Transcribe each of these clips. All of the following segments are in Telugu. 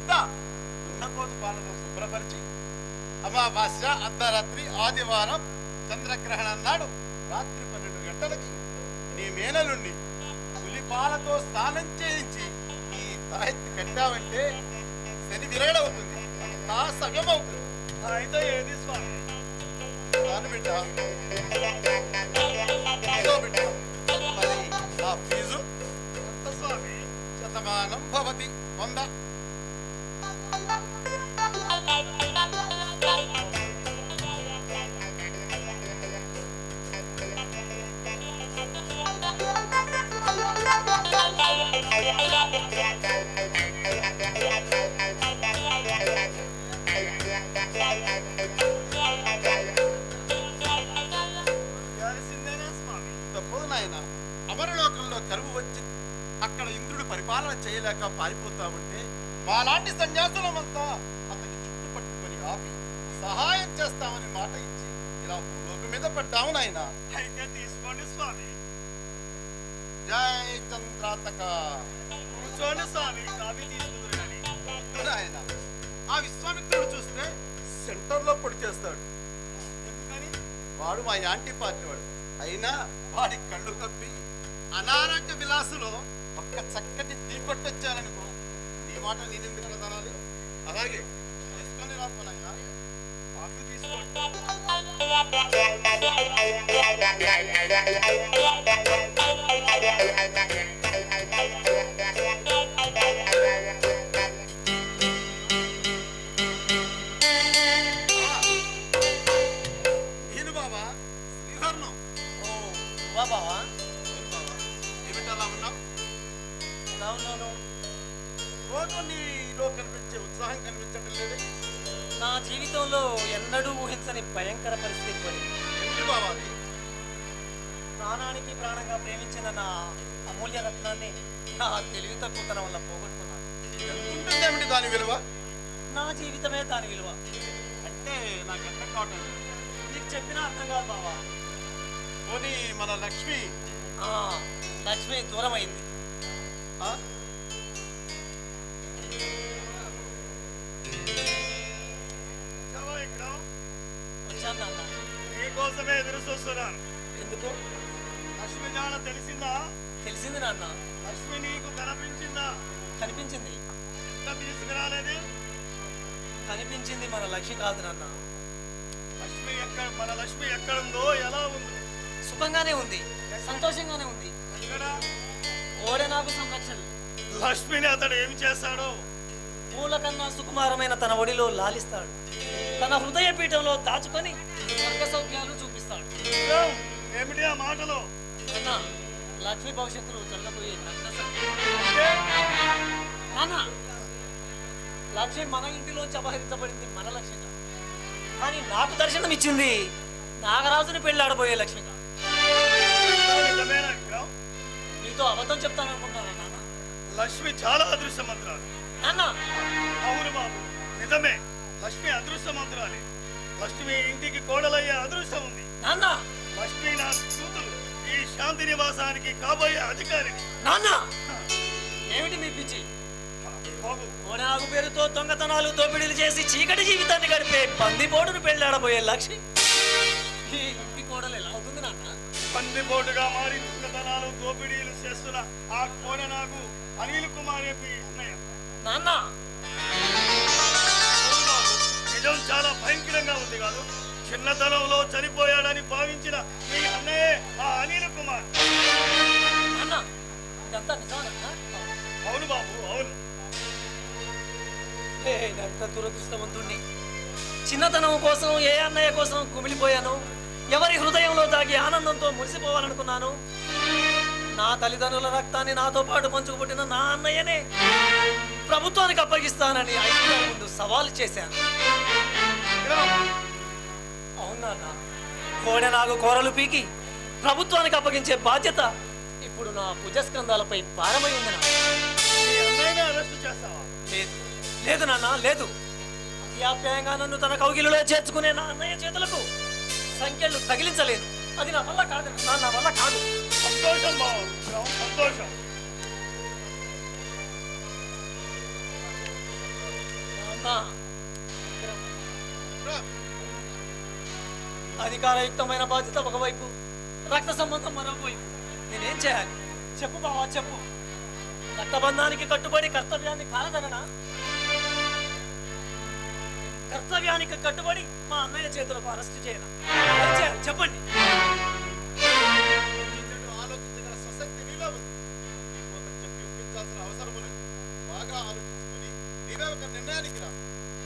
పిమ్మట దున్నపోతు పాలను శుభ్రపరిచి అమావాస్య అర్ధరాత్రి ఆదివారం చంద్రగ్రహణం నాడు రాత్రి పన్నెండు గంటలకి నీ మేనలుండి పులిపాలతో స్నానం చేయించి ఈ తాయెత్తి కట్టావంటే శని విరగడవుతుంది అంతా సవ్యమవుతుంది అయితే ఏది స్వామి కాను బిడ్డ ఇదో బిడ్డ మరి ఆ ఫీజు ఎంత స్వామి శతమానం భవతి వంద తెలిసిందేనా స్వామి తప్పదు నాయన అమరలోకంలో కరువు వచ్చి అక్కడ ఇంద్రుడు పరిపాలన చేయలేక పారిపోతా ఉంటే మాలాంటి సన్యాసులమంతా అతని చుట్టూ పట్టుకొని ఆపి సహాయం చేస్తామని మాట ఇచ్చి ఇలా భూలోకం మీద పడ్డాము నాయన అయితే తీసుకోండి స్వామి జై చంద్రాతక కూర్చోండి స్వామి కాఫీ తీసుకుందరు కానీ నాయన ఆ విశ్వామిత్రుడు చూస్తే సెంటర్ లో పొడి చేస్తాడు ఎందుకని వాడు మా యాంటీ పార్టీ వాడు అయినా వాడి కళ్ళు కప్పి అనారోగ్య విలాసులో ఒక్క చక్కటి టీ కొట్టొచ్చాననుకో నీ మాట నేనెందుకు కదనాలి అలాగే తీసుకొని రాపనయ్యా కాఫీ తీసుకోండి నేను బాబా శ్రీధర్ణం ఓ వా బావా అవును బాబా ఏమిటలా ఉన్నావు ఎలా ఉన్నాను రోజు నీలో కనిపించే ఉత్సాహం కనిపించడం లేదు నా జీవితంలో ఎన్నడూ ఊహించని భయంకర పరిస్థితి పడింది ఎందుకు బాబా అది ప్రాణానికి ప్రాణంగా ప్రేమించిన నా అమూల్య రత్నాన్ని నా తెలివి తక్కువతనం వల్ల పోగొట్టుకున్నాను ఉంటుందేమిటి దాని విలువ నా జీవితమే దాని విలువ అంటే నాకు అర్థం కావటం లేదు. నీకు చెప్పినా అర్థం కాదు బావా పోనీ మన లక్ష్మి ఆ, లక్ష్మి దూరం అయింది ఆ? వచ్చావా ఇక్కడ వచ్చాను నాన్న నీకోసమే ఎదురు చూస్తున్నాను ఎందుకు లక్ష్మి జాడ తెలిసిందా తెలిసింది నాన్న లక్ష్మి నీకు కనిపించిందా కనిపించింది ఎంత తీసుకురాలేదు కనిపించింది మన లక్ష్మి కాదు నాన్న లక్ష్మి ఎక్కడ మన లక్ష్మి ఎక్కడుందో ఎలా ఉందో సుఖంగానే ఉంది సంతోషంగానే ఉంది ఎక్కడ ఓడే నాకు సంరక్షణ లక్ష్మిని అతడు ఏమి చేశాడో పూల కన్నా సుకుమారమైన తన ఒడిలో లాలిస్తాడు తన హృదయ పీఠంలో దాచుకొని స్వర్గ సౌఖ్యాలు చూపిస్తాడు ఏం? ఏమిటి ఆ మాటలు అన్న లక్ష్మి భవిష్యత్తులో జరగబోయే నగ్న సత్యం. అంటే నాన్న లక్ష్మి మన ఇంటిలోంచి అపహరించబడింది మన లక్ష్మిగా కానీ నాకు దర్శనం ఇచ్చింది నాగరాజుని పెళ్ళాడబోయే లక్ష్మిగా నిజమేనా విక్రమ్ నీతో అబద్ధం చెప్తాననుకుంటున్నాను నాన్న లక్ష్మి చాలా అదృష్టమంతురాలు నాన్న అవును బాబు నిజమే లక్ష్మి అదృష్టమంతురాలి లక్ష్మి ఇంటికి కోడలయ్యే అదృష్టం ఉంది నాన్న లక్ష్మి నా కూతురు ఈ శాంతి నివాసానికి కాబోయే అధికారిని నాన్న ఏమిటి మీ పిచ్చి బాబు ఓనాగు పేరుతో దొంగతనాలు దోపిడీలు చేసి చీకటి జీవితాన్ని గడిపే పందిపోటును పెళ్ళాడబోయే లక్ష్మి ఈ ఇంటి కోడలు ఎలా అవుతుంది నాన్న పందిపోటుగా మారి దొంగతనాలు దోపిడీలు చేస్తున్న ఆ కోడ నాకు అనిల్ కుమార్ ఎంపీ ఇష్టం నాన్న అవును బాబు, నిజం చాలా భయంకరంగా ఉంది కాదు చిన్నతనంలో చనిపోయాడని భావించిన మీ అన్నయ్య ఆ అనిల్ కుమార్ నాన్న ఇదంతా నిజమా నాన్న అవును బాబు అవును నేనంత దురదృష్టవంతుణ్ణి చిన్నతనం కోసం ఏ అన్నయ్య కోసం కుమిలిపోయాను ఎవరి హృదయంలో దాగి ఆనందంతో మురిసిపోవాలనుకున్నాను నా తల్లిదండ్రుల రక్తాన్ని నాతో పాటు పంచుకు పుట్టిన నా అన్నయ్యనే ప్రభుత్వానికి అప్పగిస్తానని ఐదు ముందు సవాలు చేశాను అవునా కోడె నాకు కూరలు పీకి ప్రభుత్వానికి అప్పగించే బాధ్యత ఇప్పుడు నా భుజస్కంధాలపై భారమై ఉంది నాన్న. మీ అన్నయ్యని అరెస్ట్ చేస్తావా లేదు లేదు నాన్న లేదు అత్యాప్యాయంగా నన్ను తన కౌగిలిలో చేర్చుకునే నా అన్నయ్య చేతులకు సంఖ్యలు తగిలించలేను అది నా వల్ల కాదు నా నా వల్ల కాదు సంతోషం బాబు సంతోషం ఆ, అధికారయుక్తమైన బాధ్యత ఒకవైపు రక్త సంబంధం మరోవైపు నేనేం చేయాలి చెప్పు బావా చెప్పు రక్తబంధానికి కట్టుబడి కర్తవ్యాన్ని కాలదననా కర్తవ్యానికి కట్టుబడి మా అన్నయ్య చేతులకు అరెస్ట్ చేయను ఏం చేయాలి చెప్పండి చెడు ఆలోచించగల స్వశక్తి నీలో ఉంది ఇంకొకరు చెప్పి ఒప్పించాల్సిన అవసరం లేదు బాగా ఆలోచించుకుని నీవే ఒక నిర్ణయానికి రా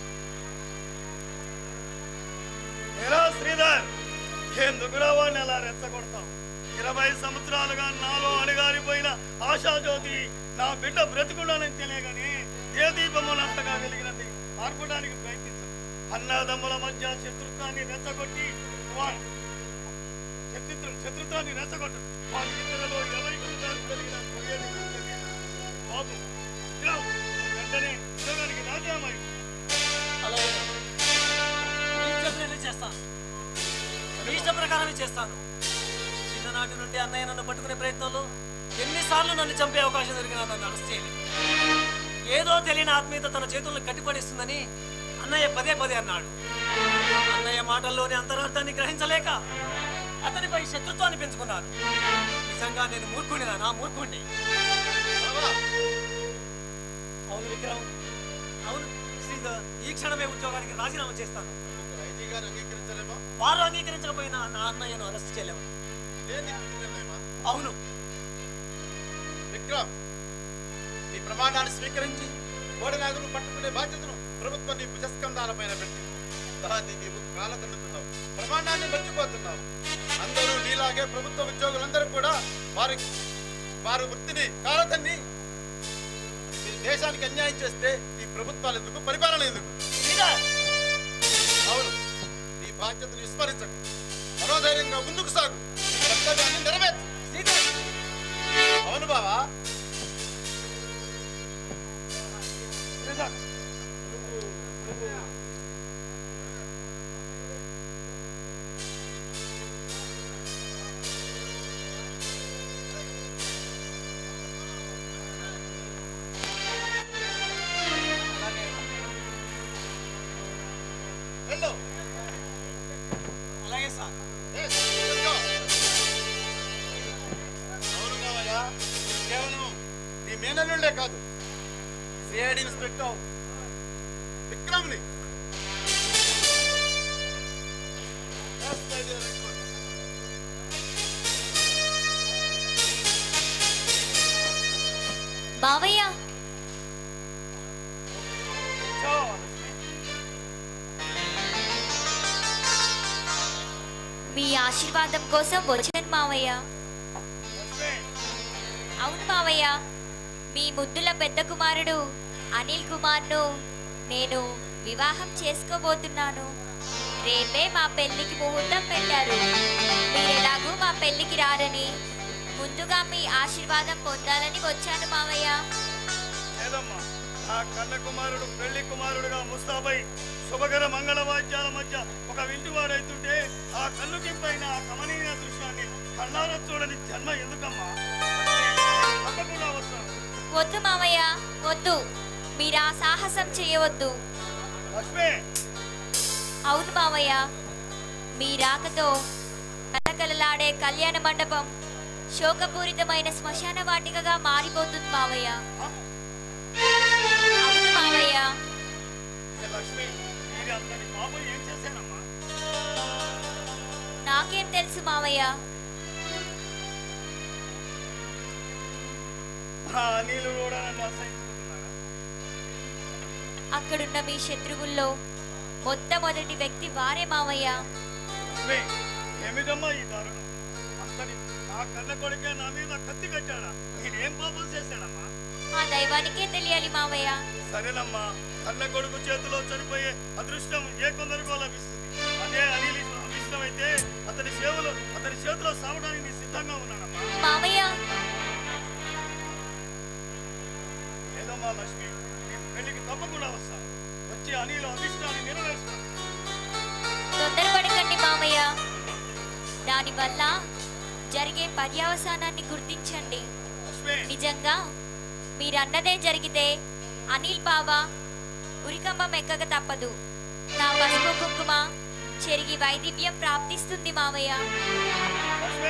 ఎలా శ్రీధర్ ఎందుకురా వాడిని అలా రెచ్చగొడతాం ఇరవై సంవత్సరాలుగా నాలో అణగారిపోయిన ఆశాజ్యోతి నా బిడ్డ బ్రతుకున్నానని తెలియగానే ఏ దీపము అంతగా వెలిగినది ఆర్పడానికి ప్రయత్నించదు అన్నదమ్ముల మధ్య శత్రుత్వాన్ని రెచ్చగొట్టి వా- శత్రుత్వం శత్రుత్వాన్ని రెచ్చగొట్టు వారి ఇద్దరిలో ఎవరికి ఉండాలి తెలియన పోయేది ఉండదు. బాబు ఇలా వెంటనే ఉద్యోగానికి రాజీనామా ఇవ్వు. అలాగే మీరు చెప్పినట్లే చేస్తాను మీ ఇష్ట ప్రకారమే చేస్తాను చిన్ననాటి నుండి అన్నయ్య నన్ను పట్టుకునే ప్రయత్నంలో ఎన్నిసార్లు నన్ను చంపే అవకాశం దొరికినా నన్ను అరెస్ట్ చేయలేదు ఏదో తెలియని ఆత్మీయత తన చేతులను కట్టిపడిస్తుందని అన్నయ్య పదే పదే అన్నాడు అన్నయ్య మాటల్లోని అంతరార్థాన్ని గ్రహించలేక అతనిపై శత్రుత్వాన్ని పెంచుకున్నాను నిజంగా నేను మూర్ఖుడినా నా మూర్ఖుడిని బావా, అవును విక్రమ్ అవును శ్రీధర్ ఈ క్షణమే ఉద్యోగానికి రాజీనామా చేస్తాను ఇంకొక ఐజీ గారు అంగీకరించలేమా వారు అంగీకరించకపోయినా నా అన్నయ్యను అరెస్ట్ చేయలేము లేని తుది నిర్ణయమా అవును విక్రమ్ నీ ప్రమాణాన్ని స్వీకరించి కోడనాగులు పట్టుకునే బాధ్యతను ప్రభుత్వం నీ భుజస్కంధాల పైన పెట్టింది దాన్ని నీవు కాలదన్నుతున్నావు ప్రమాణాన్ని మర్చిపోతున్నావు అందరూ నీలాగే ప్రభుత్వ ఉద్యోగులందరూ కూడా వారి వారి వృత్తిని కాలదన్ని ఈ దేశానికి అన్యాయం చేస్తే ఈ ప్రభుత్వాలు ఎందుకు పరిపాలన ఎందుకు శ్రీధర్ అవును నీ బాధ్యతను విస్మరించకు మనోధైర్యంగా ముందుకు సాగు నీ కర్తవ్యాన్ని నెరవేర్చు శ్రీధర్ అవును బావా శ్రీధర్ అలాగే వెళ్ళు అలాగే సార్ Yes, let's go. అవును మావయ్య కేవలం నీ మేనల్లుండే కాదు సిఐడి ఇన్స్పెక్టర్ విక్రమ్ని Yes, my dear uncle. బావయ్య చావు. మీ ఆశీర్వాదం కోసం వచ్చాను మావయ్య లక్ష్మి, అవును మావయ్య మీ ముద్దుల పెద్ద కుమారుడు అనిల్ కుమార్ను నేను వివాహం చేసుకోబోతున్నాను రేపే మా పెళ్లికి ముహూర్తం పెట్టారు మీరెలాగూ మా పెళ్లికి రారని ముందుగా మీ ఆశీర్వాదం పొందాలని వచ్చాను మావయ్య లేదమ్మా నా కన్న కుమారుడు పెళ్లి కుమారుడుగా ముస్తాబై శుభకర మంగళ వాద్యాల మధ్య ఒక వింటివాడైతుంటే ఆ కన్నుకి పైన ఆ కమనీయ దృశ్యాన్ని కళ్ళారా చూడని జన్మ ఎందుకమ్మా లక్ష్మి, తప్పకుండా వస్తాను వద్దు మావయ్య వద్దు మీరు ఆ సాహసం చేయవద్దు లక్ష్మి అవును మావయ్య మీ రాకతో కలకలలాడే కళ్యాణ మండపం శోకపూరితమైన శ్మశాన వాటికగా మారిపోతుంది మావయ్య ఆ? అవును మావయ్య ఏ లక్ష్మి మీరు అంతటి పాపం ఏం చేశానమ్మా నాకేం తెలుసు మావయ్య ఆ నీళ్ళు కూడా నన్ను అసహించుకుంటున్నారా అక్కడున్న మీ శత్రువుల్లో మొట్టమొదటి వ్యక్తి వారే మావయ్య లక్ష్మి ఏమిటమ్మా ఈ దారుణం అంతని నా కన్న కొడుకే నా మీద కత్తి కట్టాడా నేనేం పాపం చేశానమ్మా ఆ దైవానికే తెలియాలి మావయ్య సరేనమ్మా కన్న కొడుకు చేతిలో చనిపోయే అదృష్టం ఏ కొందరికో లభిస్తుంది అదే అనిల్ అభిష్టం అయితే అతని సేవలో అతని చేతిలో సావడానికి నేను సిద్ధంగా ఉన్నానమ్మా మావయ్య లేదమ్మా లక్ష్మి నీ పెళ్లికి తప్పకుండా వస్తాను వచ్చి అనిల్ అభిష్టాన్ని నెరవేరుస్తాను తొందరపడకండి మావయ్య దానివల్ల జరిగే పర్యవసానాన్ని గుర్తించండి లక్ష్మి నిజంగా మీరన్నదే జరిగితే అనిల్ బావ ఉరికంబం ఎక్కక తప్పదు నా పసుపు కుంకుమ చెరిగి వైదివ్యం ప్రాప్తిస్తుంది మావయ్య లక్ష్మి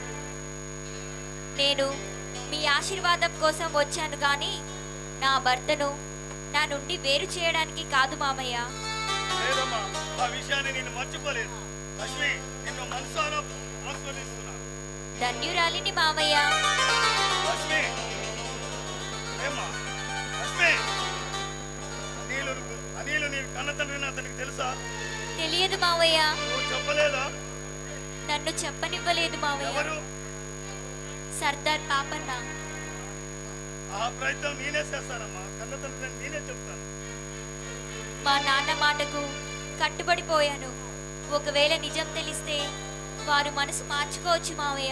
నేను మీ ఆశీర్వాదం కోసం వచ్చాను కానీ నా భర్తను నా నుండి వేరు చేయడానికి కాదు మామయ్య లేదమ్మా ఆ విషయాన్ని నేను మర్చిపోలేదు లక్ష్మి నిన్ను మనసారా ఆస్వాదిస్తున్నాను ధన్యురాలిని మామయ్య లక్ష్మి ఏమ్మా లక్ష్మి అనిలు అనిలు నీ కన్న తండ్రిని అతనికి తెలుసా తెలియదు మావయ్య నువ్వు చెప్పలేదా నన్ను చెప్పనివ్వలేదు మావయ్య ఎవరు సర్దార్ పాపన్న ఆ ప్రయత్నం నేనే చేస్తానమ్మా కన్న తండ్రిని నేనే చెప్తాను మా నాన్న మాటకు కట్టుబడిపోయాను ఒకవేళ నిజం తెలిస్తే వారు మనసు మార్చుకోవచ్చు మావయ్య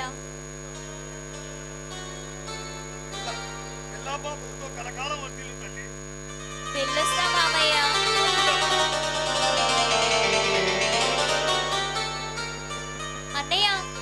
పిల్లా పాపలతో కలకాలం వర్తిల్లు తల్లి వెళ్ళొస్తా మామయ్య అన్నయ్య